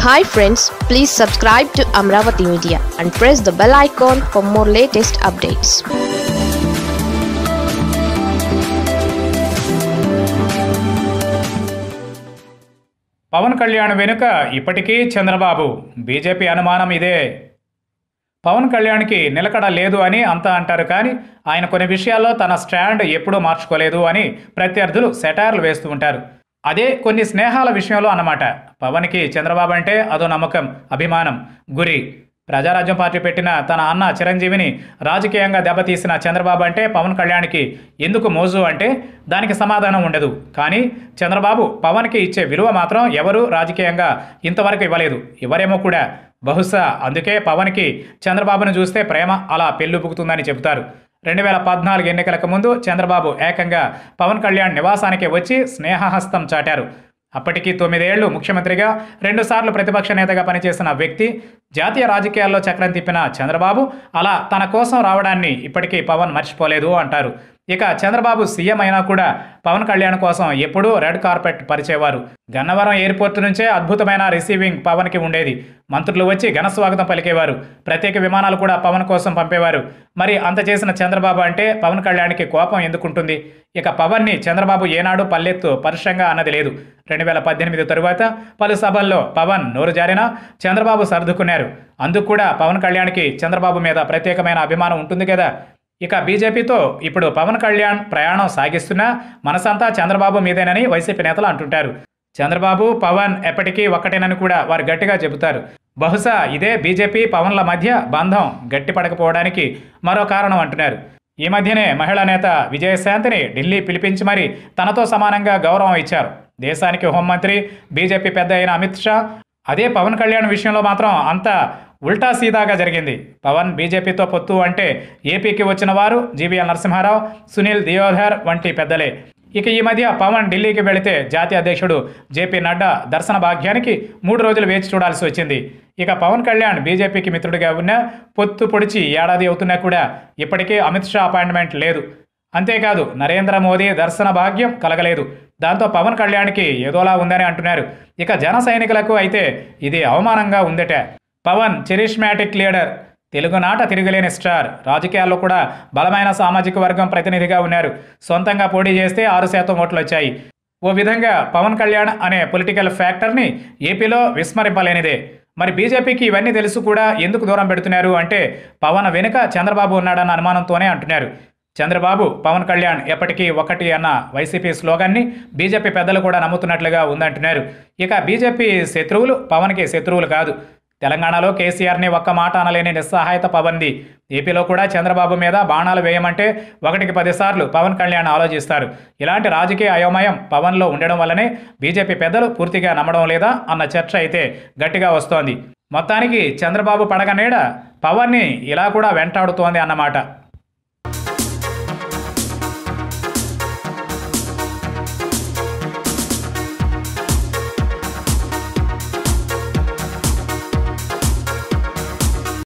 hi friends please subscribe to Amaravati media and press the bell icon for more latest updates Pawan Kalyan వెనుక ఇప్పటికీ Chandrababu BJP అనుమానం ఇదే పవన్ కళ్యాణ్కి నిలకడ లేదు అని అంతా అంటారు కానీ ఆయన కొన్ని విషయాల్లో తన స్టాండ్ ఎప్పుడూ మార్చుకోలేదు అని ప్రత్యర్థులు సెటార్లు వేస్తూ ఉంటారు అదే కొన్ని స్నేహాల విషయంలో అన్నమాట పవన్కి చంద్రబాబు అంటే అదో నమ్మకం అభిమానం గురి ప్రజారాజ్యం పార్టీ పెట్టిన తన అన్న చిరంజీవిని రాజకీయంగా దెబ్బతీసిన చంద్రబాబు అంటే పవన్ కళ్యాణ్కి ఎందుకు మోజు అంటే దానికి సమాధానం ఉండదు కానీ చంద్రబాబు పవన్కి ఇచ్చే విలువ మాత్రం ఎవరు రాజకీయంగా ఇంతవరకు ఇవ్వలేదు ఇవ్వరేమో కూడా బహుశా అందుకే పవన్కి చంద్రబాబును చూస్తే ప్రేమ అలా పెళ్ళుపుకుతుందని చెబుతారు రెండు వేల పద్నాలుగు ఎన్నికలకు ముందు చంద్రబాబు ఏకంగా పవన్ కళ్యాణ్ నివాసానికి వచ్చి స్నేహహస్తం చాటారు అప్పటికి తొమ్మిదేళ్లు ముఖ్యమంత్రిగా రెండుసార్లు ప్రతిపక్ష నేతగా పనిచేసిన వ్యక్తి జాతీయ రాజకీయాల్లో చక్రం తిప్పిన చంద్రబాబు అలా తన కోసం రావడాన్ని ఇప్పటికీ పవన్ మర్చిపోలేదు అంటారు ఇక చంద్రబాబు సీఎం అయినా కూడా పవన్ కళ్యాణ్ కోసం ఎప్పుడూ రెడ్ కార్పెట్ పరిచేవారు గన్నవరం ఎయిర్పోర్ట్ నుంచే అద్భుతమైన రిసీవింగ్ పవన్కి ఉండేది మంత్రులు వచ్చి ఘన స్వాగతం పలికేవారు ప్రత్యేక విమానాలు కూడా పవన్ కోసం పంపేవారు మరి అంత చేసిన చంద్రబాబు అంటే పవన్ కళ్యాణ్కి కోపం ఎందుకుంటుంది ఇక పవన్ని చంద్రబాబు ఏనాడు పల్లెత్తు పరుషంగా అన్నది లేదు రెండు వేల పద్దెనిమిది తరువాత పలు సభల్లో పవన్ నోరు జారినా చంద్రబాబు సర్దుకున్నారు అందుకు కూడా పవన్ కళ్యాణ్కి చంద్రబాబు మీద ప్రత్యేకమైన అభిమానం ఉంటుంది కదా ఇక బీజేపీతో ఇప్పుడు పవన్ కళ్యాణ్ ప్రయాణం సాగిస్తున్నా మనసంతా చంద్రబాబు మీదేనని వైసీపీ నేతలు అంటుంటారు చంద్రబాబు పవన్ ఎప్పటికీ ఒక్కటేనని కూడా వారు గట్టిగా చెబుతారు బహుశా ఇదే బీజేపీ పవన్ల మధ్య బంధం గట్టిపడకపోవడానికి మరో కారణం అంటున్నారు ఈ మధ్యనే మహిళా నేత విజయశాంతిని ఢిల్లీ పిలిపించి మరి తనతో సమానంగా గౌరవం ఇచ్చారు దేశానికి హోంమంత్రి బీజేపీ పెద్ద అయిన అమిత్ షా అదే పవన్ కళ్యాణ్ విషయంలో మాత్రం అంతా ఉల్టా సీదాగా జరిగింది పవన్ బీజేపీతో పొత్తు అంటే ఏపీకి వచ్చిన వారు జీవీఎల్ నరసింహారావు సునీల్ దియోధర్ వంటి పెద్దలే ఇక ఈ మధ్య పవన్ ఢిల్లీకి వెళితే జాతీయ అధ్యక్షుడు జేపీ నడ్డా దర్శన భాగ్యానికి మూడు రోజులు వేచి చూడాల్సి వచ్చింది ఇక పవన్ కళ్యాణ్ బీజేపీకి మిత్రుడిగా ఉన్న పొత్తు పొడిచి ఏడాది అవుతున్నా కూడా ఇప్పటికే అమిత్ షా అపాయింట్మెంట్ లేదు అంతేకాదు నరేంద్ర మోదీ దర్శన భాగ్యం కలగలేదు దాంతో పవన్ కళ్యాణ్కి ఏదోలా ఉందని అంటున్నారు ఇక జన సైనికులకు అయితే ఇది అవమానంగా ఉందట పవన్ చెరిష్మాటిక్ లీడర్ తెలుగునాట తిరగలేని స్టార్ రాజకీయాల్లో కూడా బలమైన సామాజిక వర్గం ప్రతినిధిగా ఉన్నారు సొంతంగా పోటీ చేస్తే ఆరు శాతం ఓట్లు వచ్చాయి ఓ విధంగా పవన్ కళ్యాణ్ అనే పొలిటికల్ ఫ్యాక్టర్ని ఏపీలో విస్మరింపలేనిదే మరి బీజేపీకి ఇవన్నీ తెలుసు కూడా ఎందుకు దూరం పెడుతున్నారు అంటే పవన్ వెనుక చంద్రబాబు ఉన్నాడన్న అనుమానంతోనే అంటున్నారు చంద్రబాబు పవన్ కళ్యాణ్ ఎప్పటికీ ఒకటి అన్న వైసీపీ స్లోగన్ని బీజేపీ పెద్దలు కూడా నమ్ముతున్నట్లుగా ఉందంటున్నారు ఇక బీజేపీ శత్రువులు పవన్కి శత్రువులు కాదు తెలంగాణలో కేసీఆర్ని ఒక్క మాట అనలేని నిస్సహాయత పవన్ది ఏపీలో కూడా చంద్రబాబు మీద బాణాలు వేయమంటే ఒకటికి పదిసార్లు పవన్ కళ్యాణ్ ఆలోచిస్తారు ఇలాంటి రాజకీయ అయోమయం పవన్లో ఉండడం వల్లనే బీజేపీ పెద్దలు పూర్తిగా నమ్మడం లేదా అన్న చర్చ అయితే గట్టిగా వస్తోంది మొత్తానికి చంద్రబాబు పడగ నీడ పవన్ని ఇలా కూడా వెంటాడుతోంది అన్నమాట